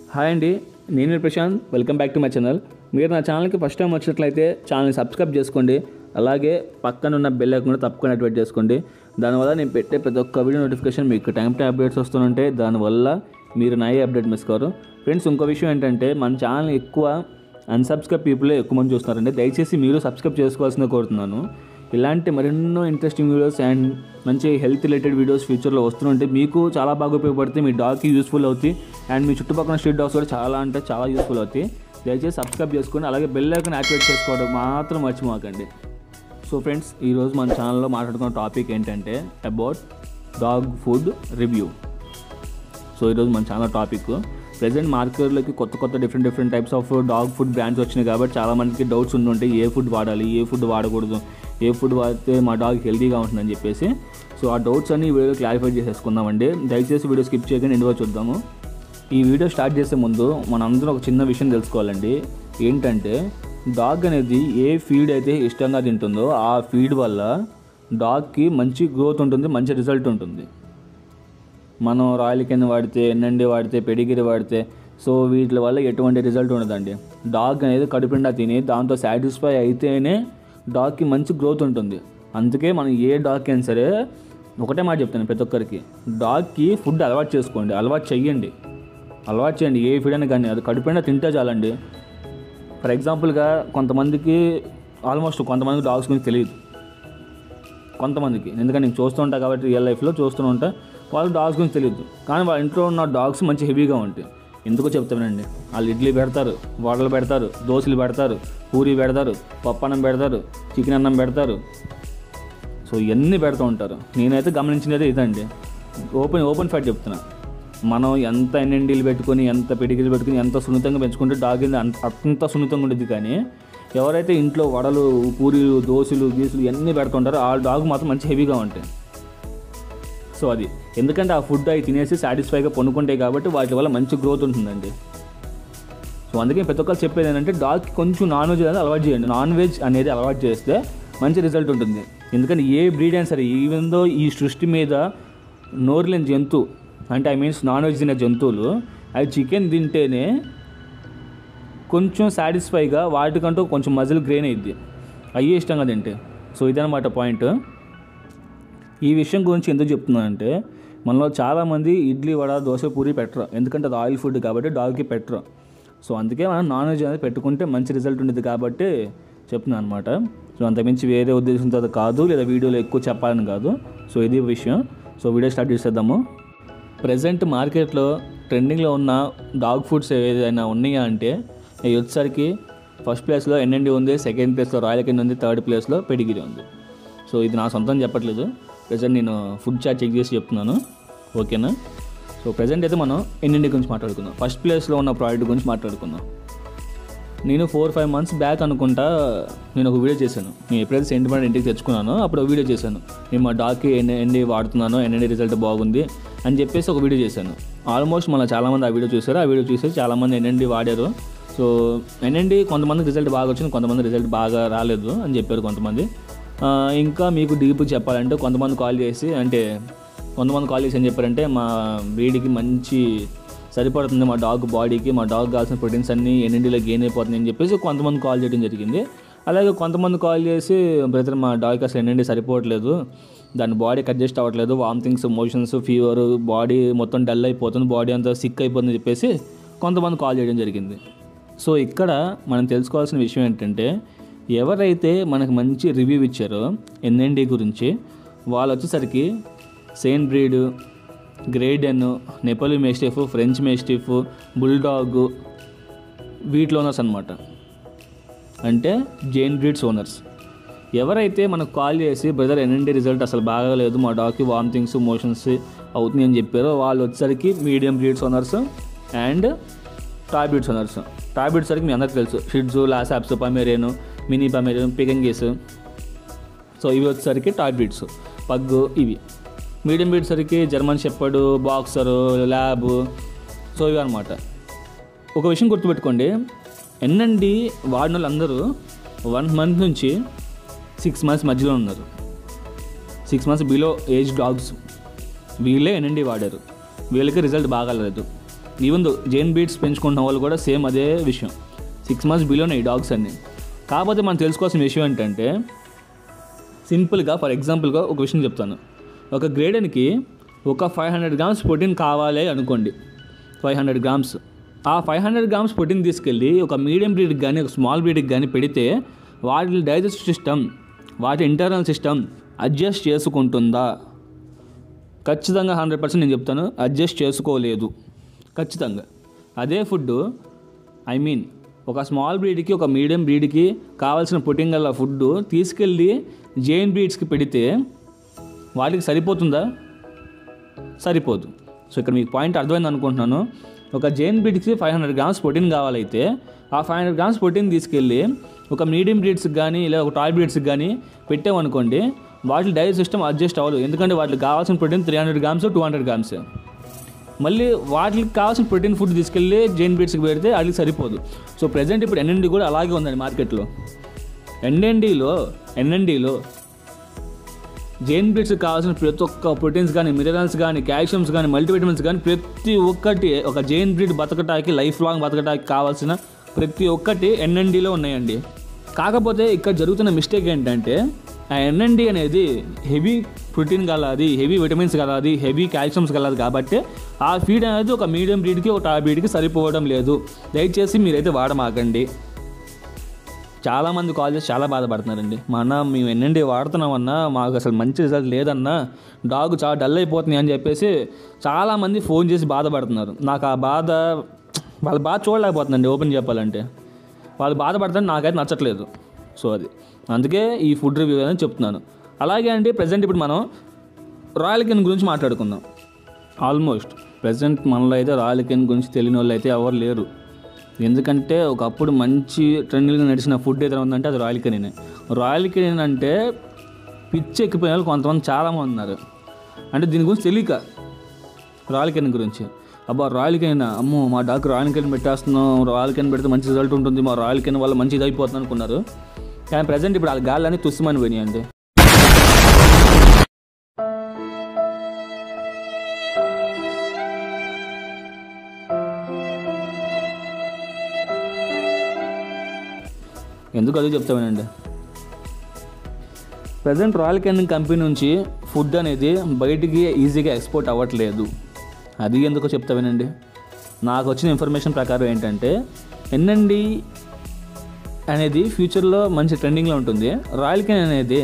hi అండి నేను Prashanth welcome back to my channel మీరు నా ఛానల్కి ఫస్ట్ టైం వచ్చినట్లయితే ఛానల్ని సబ్స్క్రైబ్ చేసుకోండి అలాగే పక్కన ఉన్న బెల్ ఐకాన్ కూడా తప్పకుండా యాక్టివేట్ చేసుకోండి దానివల్ల నేను పెట్టే ప్రతి ఒక్క వీడియో నోటిఫికేషన్ మీకు టైం టు అప్డేట్స్ వస్తుంటే దానివల్ల మీరు నా అప్డేట్ మిస్ కారు ఫ్రెండ్స్ ఇంకో విషయం ఏంటంటే మన ఛానల్ ఎక్కువ అన్సబ్స్క్రైబ్ పీపుల్ ఎక్కువ మంది చూస్తున్నారండి దయచేసి మీరు సబ్స్క్రైబ్ చేసుకోవాల్సిందే కోరుతున్నాను ఇలాంటి మరెన్నో ఇంట్రెస్టింగ్ వీడియోస్ అండ్ మంచి హెల్త్ రిలేటెడ్ వీడియోస్ ఫ్యూచర్లో వస్తుంటే మీకు చాలా బాగా ఉపయోగపడుతుంది మీ డాగ్కి యూస్ఫుల్ అవుతాయి అండ్ మీ చుట్టుపక్కల స్ట్రీట్ డాగ్స్ కూడా చాలా అంటే చాలా యూస్ఫుల్ అవుతాయి దయచేసి సబ్స్క్రైబ్ చేసుకోండి అలాగే బెల్ ఐకాన్ యాక్టివేట్ చేసుకోవడం మాత్రం మర్చిపోకండి సో ఫ్రెండ్స్ ఈరోజు మన ఛానల్లో మాట్లాడుకున్న టాపిక్ ఏంటంటే about dog food review so ఈరోజు మన ఛానల్ టాపిక్ ప్రజెంట్ మార్కెట్లోకి కొత్త కొత్త different different types of dog food brands వచ్చినాయి కాబట్టి చాలా మందికి డౌట్స్ ఉంటుంటాయి ఏ ఫుడ్ వాడాలి ఏ ఫుడ్ వాడకూడదు ఏ ఫుడ్ వాడితే మా డాగ్ హెల్తీగా ఉంటుందని చెప్పేసి సో ఆ డౌట్స్ అన్ని ఈ వీడియో క్లారిఫై చేసేసుకుందామండి దయచేసి వీడియో స్కిప్ చేయకుండా ఎండుగా చూద్దాము ఈ వీడియో స్టార్ట్ చేసే ముందు మనందరం ఒక చిన్న విషయం తెలుసుకోవాలండి ఏంటంటే డాగ్ అనేది ఏ ఫీడ్ అయితే ఇష్టంగా తింటుందో ఆ ఫీడ్ వల్ల డాగ్కి మంచి గ్రోత్ ఉంటుంది మంచి రిజల్ట్ ఉంటుంది మనం రాయల్ కింద వాడితే ఎన్ఎండి వాడితే పెడిగిరి వాడితే సో వీటి వల్ల ఎటువంటి రిజల్ట్ ఉండదండి డాగ్ అనేది కడుపుండా తిని దాంతో సాటిస్ఫై అయితేనే డాగ్కి మంచి గ్రోత్ ఉంటుంది అందుకే మనం ఏ డాగ్కి అయినా సరే ఒకటే మాట చెప్తాను ప్రతి ఒక్కరికి డాగ్కి ఫుడ్ అలవాటు చేసుకోండి అలవాటు చెయ్యండి అలవాటు చేయండి ఏ ఫీడ్ అయినా కానీ అది కడుపుండా తింటే చాలండి ఫర్ ఎగ్జాంపుల్గా కొంతమందికి ఆల్మోస్ట్ కొంతమంది డాగ్స్ గురించి తెలియదు కొంతమందికి ఎందుకంటే నేను చూస్తూ ఉంటా కాబట్టి రియల్ లైఫ్లో చూస్తూ ఉంటా వాళ్ళు డాగ్స్ గురించి తెలియదు కానీ వాళ్ళ ఇంట్లో ఉన్న డాగ్స్ మంచి హెవీగా ఉంటాయి ఎందుకో చెప్తానండి వాళ్ళు ఇడ్లీ పెడతారు వడలు పెడతారు దోశలు పెడతారు పూరి పెడతారు పప్పన్నం పెడతారు చికెన్ అన్నం పెడతారు సో ఇవన్నీ పెడుతూ ఉంటారు నేనైతే గమనించినది ఇదండి ఓపెన్ ఓపెన్ ఫ్యాట్ చెప్తున్నా మనం ఎంత ఎన్ఎండీలు పెట్టుకొని ఎంత పిడికిలు పెట్టుకొని ఎంత సున్నితంగా పెంచుకుంటే డాగ్ అనేది అంత అంత సున్నితంగా ఉండేది కానీ ఎవరైతే ఇంట్లో వడలు పూరీలు దోశలు గీసులు ఇవన్నీ పెడుతుంటారో ఆ డాగ్ మాత్రం మంచి హెవీగా ఉంటాయి సో అది ఎందుకంటే ఆ ఫుడ్ అవి తినేసి సాటిస్ఫైగా పొనుకుంటాయి కాబట్టి వాటి వల్ల మంచి గ్రోత్ ఉంటుందండి సో అందుకే ప్రతి ఒక్కరు చెప్పేది ఏంటంటే డాగ్కి కొంచెం నాన్ వెజ్ అనేది అలవాటు చేయండి నాన్ వెజ్ అనేది అలవాటు చేస్తే మంచి రిజల్ట్ ఉంటుంది ఎందుకంటే ఏ బ్రీడ్ అయినా సరే ఈవెన్ దో ఈ సృష్టి మీద నోరు లేని జంతువు అంటే ఐ మీన్స్ నాన్ వెజ్ తినే జంతువులు అవి చికెన్ తింటేనే కొంచెం సాటిస్ఫైగా వాటికంటూ కొంచెం మజిల్ గ్రెయిన్ అయ్యిద్ది అయ్యే ఇష్టంగా తింటే సో ఇదనమాట పాయింట్ ఈ విషయం గురించి ఎందుకు చెప్తున్నానంటే మనలో చాలామంది ఇడ్లీ వడ దోశ పూరి పెట్టరు ఎందుకంటే అది ఆయిల్ ఫుడ్ కాబట్టి డాగ్కి పెట్టరు సో అందుకే మనం నాన్ వెజ్ అనేది పెట్టుకుంటే మంచి రిజల్ట్ ఉండేది కాబట్టి చెప్తున్నాను అనమాట సో అంతకుమించి వేరే ఉద్దేశంతో అది కాదు లేదా వీడియోలో ఎక్కువ చెప్పాలని కాదు సో ఇది విషయం సో వీడియో స్టార్ట్ చేసేద్దాము ప్రజెంట్ మార్కెట్లో ట్రెండింగ్లో ఉన్న డాగ్ ఫుడ్స్ ఏదైనా ఉన్నాయా అంటే ఇవి వచ్చేసరికి ఫస్ట్ ప్లేస్లో ఎన్ఎండి ఉంది సెకండ్ ప్లేస్లో రాయల్ కింద ఉంది థర్డ్ ప్లేస్లో పెడిగిరి ఉంది సో ఇది నా సొంతం చెప్పట్లేదు ప్రజెంట్ నేను ఫుడ్ చాట్ చెక్ చేసి చెప్తున్నాను ఓకేనా సో ప్రజెంట్ అయితే మనం ఎన్ఎండి గురించి మాట్లాడుకుందాం ఫస్ట్ ప్లేస్లో ఉన్న ప్రోడక్ట్ గురించి మాట్లాడుకుందాం నేను ఫోర్ ఫైవ్ మంత్స్ బ్యాక్ అనుకుంటా నేను ఒక వీడియో చేశాను నేను ఎప్పుడైతే సెంటిమెంట్ ఇంటికి తెచ్చుకున్నానో అప్పుడు ఒక వీడియో చేశాను నేను మా డాగ్కి ఎన్ఎండి వాడుతున్నాను ఎన్ఎండి రిజల్ట్ బాగుంది అని చెప్పేసి ఒక వీడియో చేశాను ఆల్మోస్ట్ మన చాలామంది ఆ వీడియో చూశారు ఆ వీడియో చూసి చాలామంది ఎన్ఎండి వాడారు సో ఎన్ఎండి కొంతమంది రిజల్ట్ బాగా వచ్చింది కొంతమంది రిజల్ట్ బాగా రాలేదు అని చెప్పారు కొంతమంది ఆ, ఇంకా మీకు డీప్ చెప్పాలంటే కొంతమంది కాల్ చేసి అంటే కొంతమంది కాల్ చేసి ఏం చెప్పారంటే మా బ్రీడ్కి మంచి సరిపడుతుంది మా డాగ్ బాడీకి మా డాగ్ కావాల్సిన ప్రోటీన్స్ అన్నీ ఎన్ఎండీలో గెయిన్ అయిపోతుంది అని చెప్పేసి కొంతమంది కాల్ చేయడం జరిగింది అలాగే కొంతమంది కాల్ చేసి బ్రదర్ మా డాగ్కి అసలు ఎన్ఎండి సరిపోవట్లేదు దాని బాడీకి అడ్జస్ట్ అవ్వట్లేదు వామిటింగ్స్ మోషన్స్ ఫీవర్ బాడీ మొత్తం డల్ అయిపోతుంది బాడీ అంతా సిక్ అయిపోతుంది అని చెప్పేసి కొంతమంది కాల్ చేయడం జరిగింది సో ఇక్కడ మనం తెలుసుకోవాల్సిన విషయం ఏంటంటే ఎవరైతే మనకు మంచి రివ్యూ ఇచ్చారో ఎన్ఎన్డి గురించి వాళ్ళు వచ్చేసరికి giant breed Great Dane Neapolitan mastiff French mastiff bulldog వీటిలో ఓనర్స్ అనమాట అంటే జైన్ బ్రీడ్స్ ఓనర్స్ ఎవరైతే మనకు కాల్ చేసి బ్రదర్ ఎన్ఎండి రిజల్ట్ అసలు బాగాలేదు మా డాగ్కి వామిటింగ్స్ మోషన్స్ అవుతుంది అని చెప్పారో వాళ్ళు వచ్చేసరికి medium breeds owners and toy breeds owners toy breeds సరికి మీ అందరికి తెలుసు Shih Tzu Lhasa Apsos Pomeranian mini Pomeranian Pekingese so ఇవి వచ్చేసరికి టాయ్ బ్రీడ్స్ పగ్గు ఇవి మీడియం బ్రీడ్ సరికి German shepherd boxer lab so ఇవి అనమాట ఒక విషయం గుర్తుపెట్టుకోండి ఎన్ఎండి వాడిన వాళ్ళందరూ వన్ మంత్ నుంచి సిక్స్ మంత్స్ మధ్యలో ఉన్నారు six months below age dogs వీళ్ళే ఎన్ఎండి వాడారు వీళ్ళకి రిజల్ట్ బాగాలేదు ఈవెన్ దో జైన్ బీట్స్ పెంచుకుంటున్న వాళ్ళు కూడా సేమ్ అదే విషయం సిక్స్ మంత్స్ బిలోనే ఈ డాగ్స్ అన్ని కాకపోతే మనం తెలుసుకోవాల్సిన విషయం ఏంటంటే సింపుల్గా ఫర్ ఎగ్జాంపుల్గా ఒక విషయం చెప్తాను ఒక గ్రేడెన్కి ఒక ఫైవ్ హండ్రెడ్ గ్రామ్స్ ప్రోటీన్ కావాలి అనుకోండి ఫైవ్ హండ్రెడ్ గ్రామ్స్ ఆ ఫైవ్ హండ్రెడ్ గ్రామ్స్ ప్రోటీన్ తీసుకెళ్ళి ఒక మీడియం బ్రీడ్కి కానీ ఒక స్మాల్ బ్రీడ్కి కానీ పెడితే వాటి డైజెస్ట్ సిస్టమ్ వాటి ఇంటర్నల్ సిస్టమ్ అడ్జస్ట్ చేసుకుంటుందా ఖచ్చితంగా హండ్రెడ్ పర్సెంట్ నేను చెప్తాను అడ్జస్ట్ చేసుకోలేదు ఖచ్చితంగా అదే ఫుడ్ ఐ మీన్ ఒక స్మాల్ బ్రీడ్కి ఒక మీడియం బ్రీడ్కి కావాల్సిన ప్రోటీన్ గల ఫుడ్ తీసుకెళ్ళి జైన్ బ్రీడ్స్కి పెడితే వాటికి సరిపోతుందా సరిపోదు సో ఇక్కడ మీకు పాయింట్ అర్థమైంది అనుకుంటున్నాను ఒక జైన్ బ్రీడ్కి ఫైవ్ హండ్రెడ్ గ్రామ్స్ ప్రోటీన్ కావాలైతే ఆ ఫైవ్ హండ్రెడ్ గ్రామ్స్ ప్రోటీన్ తీసుకెళ్ళి ఒక మీడియం బ్రీడ్స్కి కానీ లేదా ఒక టాయ్ బ్రీడ్స్కి కానీ పెట్టామనుకోండి వాటి డైజెస్ట్ సిస్టమ్ అడ్జస్ట్ అవ్వదు ఎందుకంటే వాటికి కావాల్సిన protein three hundred grams two hundred grams మళ్ళీ వాటికి కావాల్సిన ప్రోటీన్ ఫుడ్ తీసుకెళ్ళి జైన్ బ్రీడ్స్కి పెడితే వాటికి సరిపోదు సో ప్రజెంట్ ఇప్పుడు ఎన్ఎన్డి కూడా అలాగే ఉందండి మార్కెట్లో ఎన్ఎన్డీలో ఎన్ఎన్డీలో జైన్ బ్రీడ్స్కి కావాల్సిన ప్రతి ఒక్క ప్రోటీన్స్ కానీ మినరల్స్ కానీ కాల్షియమ్స్ కానీ మల్టీవిటమిన్స్ కానీ ప్రతి ఒక్కటి ఒక జైన్ బ్రీడ్ బతకటానికి లైఫ్ లాంగ్ బతకటానికి కావాల్సిన ప్రతి ఒక్కటి ఎన్ఎన్డీలో ఉన్నాయండి కాకపోతే ఇక్కడ జరుగుతున్న మిస్టేక్ ఏంటంటే ఆ ఎన్ఎన్డి అనేది హెవీ ప్రోటీన్ గలది హెవీ విటమిన్స్ గలది హెవీ కాల్షియమ్స్ గలది కాబట్టి ఆ ఫీడ్ అనేది ఒక మీడియం బ్రీడ్కి ఒక టాప్ బ్రీడ్కి సరిపోవడం లేదు దయచేసి మీరైతే వాడమాకండి చాలామంది కాల్ చేసి చాలా బాధపడుతున్నారండి మా అన్న మేము ఎన్నండి వాడుతున్నామన్నా మాకు అసలు మంచి రిజల్ట్ లేదన్నా డాగ్ చాలా డల్ అయిపోతుంది అని చెప్పేసి చాలామంది ఫోన్ చేసి బాధపడుతున్నారు నాకు ఆ బాధ వాళ్ళ బాధ చూడలేకపోతుందండి ఓపెన్ చెప్పాలంటే వాళ్ళు బాధపడతాను నాకైతే నచ్చట్లేదు సో అది అందుకే ఈ ఫుడ్ రివ్యూ అని చెప్తున్నాను అలాగే అండి ప్రజెంట్ ఇప్పుడు మనం రాయల్ కెన్ గురించి మాట్లాడుకుందాం ఆల్మోస్ట్ ప్రజెంట్ మనలో అయితే రాయల్ కెన్ గురించి తెలియని వాళ్ళు అయితే ఎవరు లేరు ఎందుకంటే ఒకప్పుడు మంచి ట్రెండింగ్గా నడిచిన ఫుడ్ ఏదైనా ఉందంటే అది రాయల్ కెరీనే రాయల్ కెరీన్ అంటే పిచ్చి ఎక్కిపోయిన వాళ్ళు కొంతమంది చాలామంది ఉన్నారు అంటే దీని గురించి తెలియక రాయల్ కెరీన్ గురించి అబ్బా రాయల్ కెరీన్ అమ్మో మా డాక్టర్ రాయల్ కెరీన్ పెట్టేస్తున్నాం రాయల్ కెరీన్ పెడితే మంచి రిజల్ట్ ఉంటుంది మా రాయల్ కెరీన్ వల్ల మంచి ఇది అయిపోతుంది అనుకున్నారు కానీ ప్రజెంట్ ఇప్పుడు ఆ గాళ్ళని తుస్సుమని పోయినాయి అండి ఎందుకు అది చెప్తామేనండి ప్రజెంట్ రాయల్ కెన్నింగ్ కంపెనీ నుంచి ఫుడ్ అనేది బయటికి ఈజీగా ఎక్స్పోర్ట్ అవ్వట్లేదు అది ఎందుకో చెప్తామేనండి నాకు వచ్చిన ఇన్ఫర్మేషన్ ప్రకారం ఏంటంటే ఎన్ఎండి అనేది ఫ్యూచర్లో మంచి ట్రెండింగ్లో ఉంటుంది రాయల్ కెన్ అనేది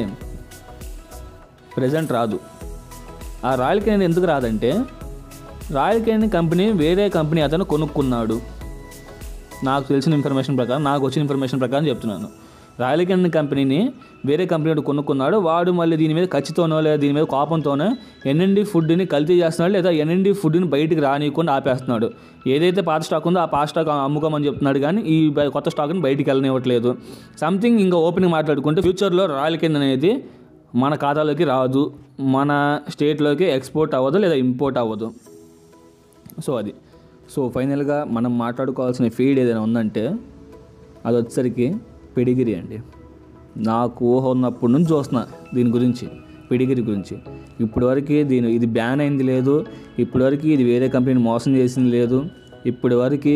ప్రజెంట్ రాదు ఆ రాయల్ కెన్ అనేది ఎందుకు రాదంటే రాయల్ కెన్ కంపెనీ వేరే కంపెనీ అతను కొనుక్కున్నాడు నాకు తెలిసిన ఇన్ఫర్మేషన్ ప్రకారం నాకు వచ్చిన ఇన్ఫర్మేషన్ ప్రకారం చెప్తున్నాను రాయల్ కెన్ కంపెనీని వేరే కంపెనీ వాడు కొనుక్కున్నాడు వాడు మళ్ళీ దీని మీద ఖచ్చితోనో లేదా దీని మీద కోపంతోనో ఎన్ఎండి ఫుడ్ని కల్తీ చేస్తున్నాడు లేదా ఎన్ఎండి ఫుడ్ని బయటికి రానియకుండా ఆపేస్తున్నాడు ఏదైతే పాత స్టాక్ ఉందో ఆ పాత స్టాక్ అమ్ముకోమని చెప్తున్నాడు కానీ ఈ బ- కొత్త స్టాక్ని బయటికి వెళ్ళనివ్వట్లేదు సంథింగ్ ఇంకా ఓపెనింగ్ మాట్లాడుకుంటే ఫ్యూచర్లో రాయల్ కెన్ అనేది మన ఖాతాలోకి రాదు మన స్టేట్లోకి ఎక్స్పోర్ట్ అవ్వదు లేదా ఇంపోర్ట్ అవ్వదు సో అది సో ఫైనల్గా మనం మాట్లాడుకోవాల్సిన ఫీడ్ ఏదైనా ఉందంటే అది వచ్చేసరికి పెడిగిరి అండి నాకు ఊహ ఉన్నప్పటి నుంచి చూస్తున్నా దీని గురించి పెడిగిరి గురించి ఇప్పటివరకు దీని ఇది బ్యాన్ అయింది లేదు ఇప్పటివరకు ఇది వేరే కంపెనీని మోసం చేసింది లేదు ఇప్పటివరకు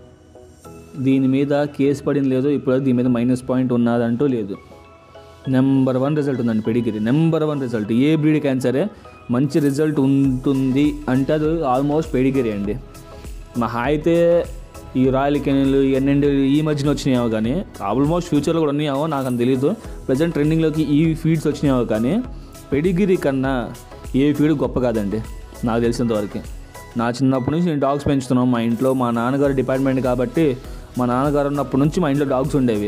దీని మీద కేసు పడింది లేదు ఇప్పటివరకు దీని మీద మైనస్ పాయింట్ ఉన్నదంటూ లేదు నెంబర్ వన్ రిజల్ట్ ఉందండి పెడిగిరి నెంబర్ వన్ రిజల్ట్ ఏ బ్రీడ్కి అయినా సరే మంచి రిజల్ట్ ఉంటుంది అంటే అది ఆల్మోస్ట్ పెడిగిరి అండి మహా అయితే ఈ రాయల్ కెనీలు ఎన్ఎండి ఈ మధ్యన వచ్చినాయేమో కానీ ఆల్మోస్ట్ ఫ్యూచర్లో కూడా ఉన్నాయేమో నాకు అంత తెలియదు ప్రజెంట్ ట్రెండింగ్లోకి ఈ ఫీడ్స్ వచ్చినాయేమో కానీ పెడిగిరి కన్నా ఏ ఫీడ్ గొప్ప కాదండి నాకు తెలిసినంతవరకు నా చిన్నప్పటి నుంచి నేను డాగ్స్ పెంచుతున్నాం మా ఇంట్లో మా నాన్నగారు డిపార్ట్మెంట్ కాబట్టి మా నాన్నగారు ఉన్నప్పటి నుంచి మా ఇంట్లో డాగ్స్ ఉండేవి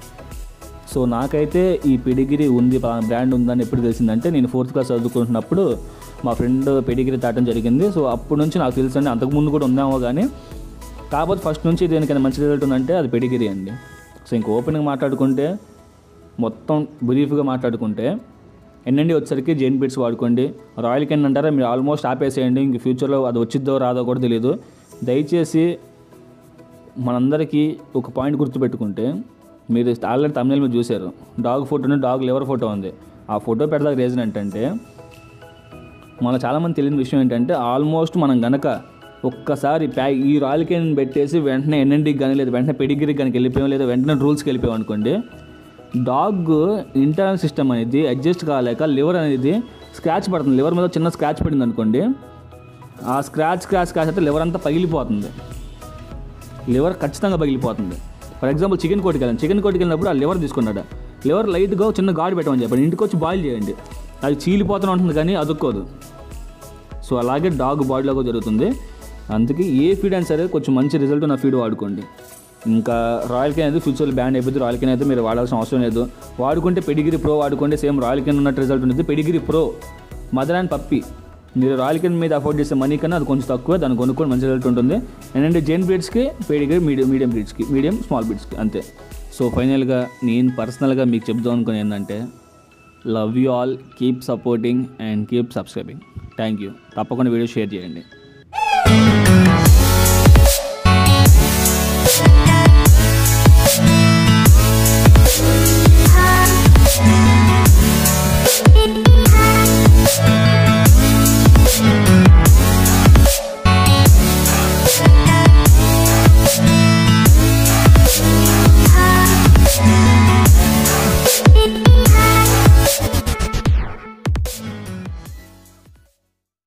సో నాకైతే ఈ పెడిగిరి ఉంది పలానా బ్రాండ్ ఉందని ఎప్పుడు తెలిసిందంటే నేను ఫోర్త్ క్లాస్ చదువుకుంటున్నప్పుడు మా ఫ్రెండ్ పెడిగిరి తాటం జరిగింది సో అప్పటి నుంచి నాకు తెలుసండి అంతకుముందు కూడా ఉందేమో కానీ కాకపోతే ఫస్ట్ నుంచి దేనికైనా మంచి రిజల్ట్ ఉందంటే అది పెడిగిరి అండి సో ఇంక ఓపెన్గా మాట్లాడుకుంటే మొత్తం బ్రీఫ్గా మాట్లాడుకుంటే ఎన్నండి వచ్చేసరికి జైన్ బిట్స్ వాడుకోండి రాయల్ కెన్ అంటారా మీరు ఆల్మోస్ట్ ఆపేసేయండి ఇంక ఫ్యూచర్లో అది వచ్చిద్దో రాదో కూడా తెలియదు దయచేసి మనందరికీ ఒక పాయింట్ గుర్తుపెట్టుకుంటే మీరు ఆల్రెడీ తమిళ మీద చూశారు డాగ్ ఫోటోని డాగ్ లివర్ ఫోటో ఉంది ఆ ఫోటో పెడదాక రీజన్ ఏంటంటే మన చాలామంది తెలియని విషయం ఏంటంటే ఆల్మోస్ట్ మనం గనక ఒక్కసారి ప్యా ఈ రాయల్ కేన్ పెట్టేసి వెంటనే ఎన్ఎన్డీకి కానీ లేదా వెంటనే పెడిగిరికి కానీ వెళ్ళిపోయాం లేదా వెంటనే రూల్స్కి వెళ్ళిపోయాం అనుకోండి డాగ్ ఇంటర్నల్ సిస్టమ్ అనేది అడ్జస్ట్ కాలేక లివర్ అనేది స్క్రాచ్ పడుతుంది లివర్ మీద చిన్న స్క్రాచ్ పడింది అనుకోండి ఆ స్క్రాచ్ స్క్రాచ్ స్క్రాచ్ అయితే లివర్ అంతా పగిలిపోతుంది లివర్ ఖచ్చితంగా పగిలిపోతుంది ఫర్ ఎగ్జాంపుల్ చికెన్ కోటికి వెళ్ళాను చికెన్ కోటికి వెళ్ళినప్పుడు ఆ లివర్ తీసుకున్నాడు లివర్ లైట్గా చిన్న గాడి పెట్టమని చెప్పండి ఇంటికి వచ్చి బాయిల్ చేయండి అది చీలిపోతూనే ఉంటుంది కానీ అదుక్కోదు సో అలాగే డాగ్ బాడీలో కూడా జరుగుతుంది అందుకే ఏ ఫీడ్ అయినా సరే కొంచెం మంచి రిజల్ట్ ఉన్న ఫీడ్ వాడుకోండి ఇంకా రాయల్ కెన్ అయితే ఫ్యూచర్లో బ్యాండ్ అయిపోతుంది రాయల్ కెన్ అయితే మీరు వాడాల్సిన అవసరం లేదు వాడుకుంటే పెడిగిరి ప్రో వాడుకుంటే సేమ్ రాయల్ కెన్ ఉన్నట్టు రిజల్ట్ ఉంటుంది Pedigree Pro mother and puppy మీరు రాయల్ కెన్ మీద అఫోర్డ్ చేసే మనీ కన్నా అది కొంచెం తక్కువ దాన్ని కొనుక్కొని మంచి రిజల్ట్ ఉంటుంది ఏంటంటే జెన్ బ్రీడ్స్కి పెడిగిరి మీడియం మీడియం బ్రీడ్స్కి మీడియం స్మాల్ బ్రీడ్స్కి అంతే సో ఫైనల్గా నేను పర్సనల్గా మీకు చెప్దాం అనుకుని ఏంటంటే love you all keep supporting and keep subscribing thank you తప్పకుండా వీడియో షేర్ చేయండి Thank